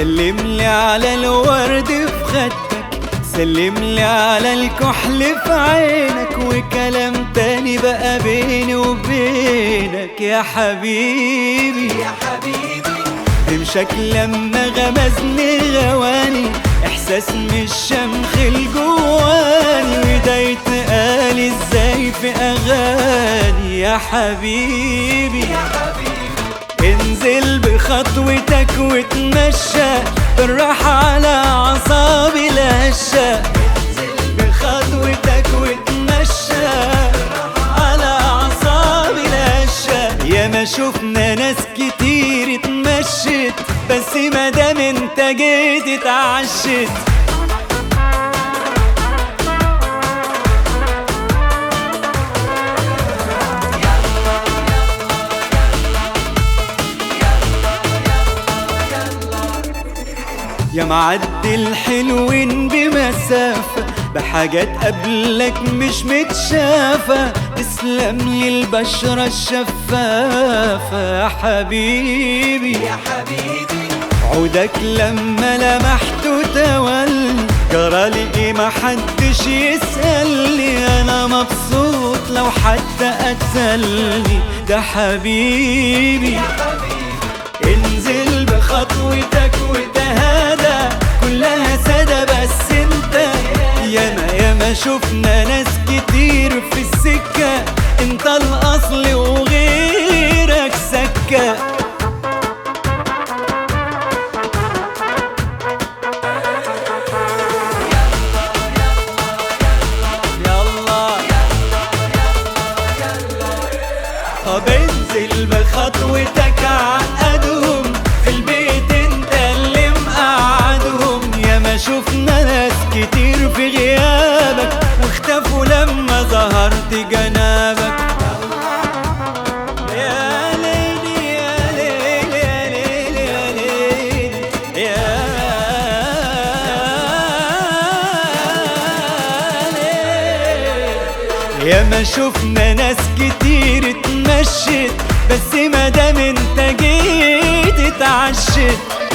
سلم لي على الورد في خدك سلم لي على الكحل في عينك وكلام تاني بقى بيني وبينك يا حبيبي يا حبيبي تمشك لما غمزني غواني احساس مش شمخ الجواني وده يتقال ازاي في اغاني يا حبيبي يا حبيبي انزل بخطوتك وتمشى بالراحة على أعصابي الهشة بخطوتك وتمشى على أعصابي الهشة يا ما شفنا ناس كتير اتمشت بس ما دام انت جيت اتعشت يا معدي الحلوين بمسافة بحاجات قبلك مش متشافة تسلم لي البشرة الشفافة يا حبيبي يا حبيبي عودك لما لمحته تولي جرالي ايه محدش يسألني انا مبسوط لو حتى قتلني ده حبيبي يا حبيبي انزل بخطوتك وتهادى كلها سادة بس انت ياما ياما شفنا ناس كتير في السكة انت الاصل وغيرك سكة يلا طب انزل بخطوتك عقدهم في البيت انت اللي مقعدهم يا ما شفنا ناس كتير في غيابك واختفوا لما ظهرت جنابك يا ليلي يا ليلي يا ليلي يا ليلي يا ليلي يا ما شفنا ناس كتير اتمشت بس ما دام انت جيت اتعشت